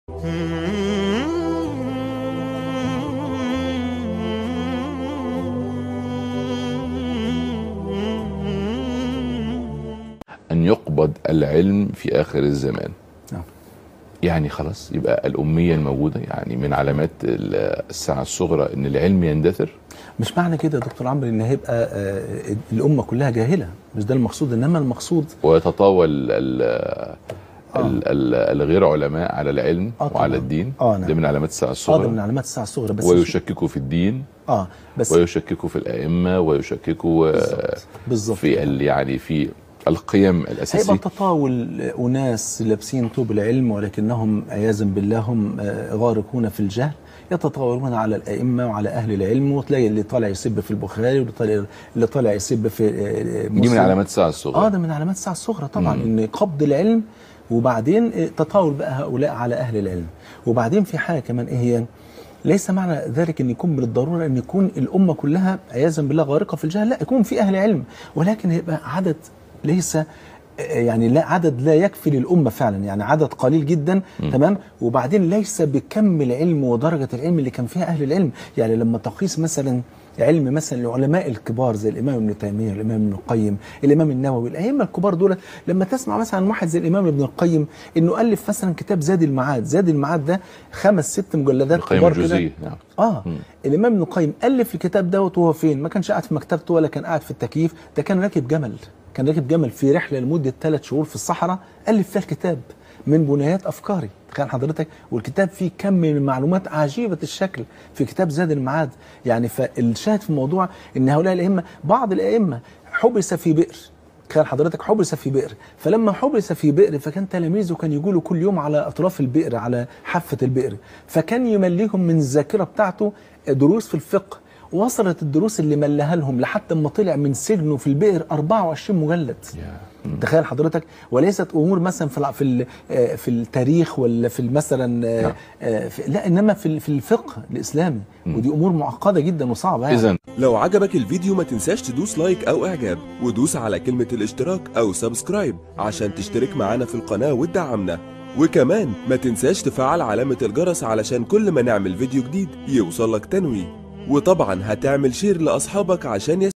أن يقبض العلم في آخر الزمان نعم. يعني خلاص يبقى الأمية الموجودة يعني من علامات ال- الساعة الصغرى أن العلم يندثر مش معنى كده يا دكتور عمرو ان هيبقى آه، الامه كلها جاهله مش ده المقصود انما المقصود ويتطاول ال- ال- ال- الغير علماء على العلم آه طبعاً. وعلى الدين آه نعم. ده من علامات الساعة اه الصغرى ده من علامات الساعه الصغرى بس ويشككوا في الدين اه بس ويشككوا في الأئمة ويشككوا آه، بالظبط بالظبط في ال- يعني في القيم هيبقى الأساسية تطاول أناس لابسين طوب العلم ولكنهم عياذا بالله هم آه، غارقون في الجهل يتطاولون على الأئمة وعلى أهل العلم وتلاقي اللي طالع يسب في البخاري واللي طالع اللي طالع يسب في آه، دي من مسلم. علامات الساعة الصغرى اه ده من علامات الساعة الصغرى طبعا مم. ان قبض العلم وبعدين آه، تطاول بقى هؤلاء على أهل العلم وبعدين في حاجة كمان ايه هي ليس معنى ذلك ان يكون بالضروره ان يكون الامه كلها عياذا بالله غارقه في الجهل لا يكون في اهل علم ولكن يبقى عدد ليس يعني لا عدد لا يكفي للامه فعلا يعني عدد قليل جدا م. تمام وبعدين ليس بكم العلم ودرجه العلم اللي كان فيها اهل العلم يعني لما تقيس مثلا علم مثلا العلماء الكبار زي الامام ابن تيميه الامام ابن القيم الامام النووي الائمه الكبار دول لما تسمع مثلا عن واحد زي الامام ابن القيم انه الف مثلا كتاب زاد المعاد زاد المعاد ده خمس ست مجلدات القيم كبار كده الجزئية نعم اه مم. الامام ابن القيم الف الكتاب دوت وهو فين ما كانش قاعد في مكتبته ولا كان قاعد في التكييف ده كان راكب جمل كان راكب جمل في رحله لمده ثلاث شهور في الصحراء الف فيها الكتاب من بنيات افكاري تخيل حضرتك والكتاب فيه كم من المعلومات عجيبه الشكل في كتاب زاد المعاد يعني فالشاهد في الموضوع ان هؤلاء الائمه بعض الائمه حبس في بئر كان حضرتك حبس في بئر فلما حبس في بئر فكان تلاميذه كان يقولوا كل يوم على اطراف البئر على حافه البئر فكان يمليهم من الذاكره بتاعته دروس في الفقه وصلت الدروس اللي ملها لهم لحد ما طلع من سجنه في البئر 24 مجلد يا. مم. تخيل حضرتك وليست امور مثلا في الع- في ال- آه، في التاريخ ولا في مثلا آه، نعم. آه، في- لا انما في ال- في الفقه الاسلامي مم. ودي امور معقده جدا وصعبه يعني إذا لو عجبك الفيديو ما تنساش تدوس لايك او اعجاب ودوس على كلمة الاشتراك او سبسكرايب عشان تشترك معانا في القناة وتدعمنا وكمان ما تنساش تفعل علامة الجرس علشان كل ما نعمل فيديو جديد يوصلك تنويه وطبعا هتعمل شير لأصحابك عشان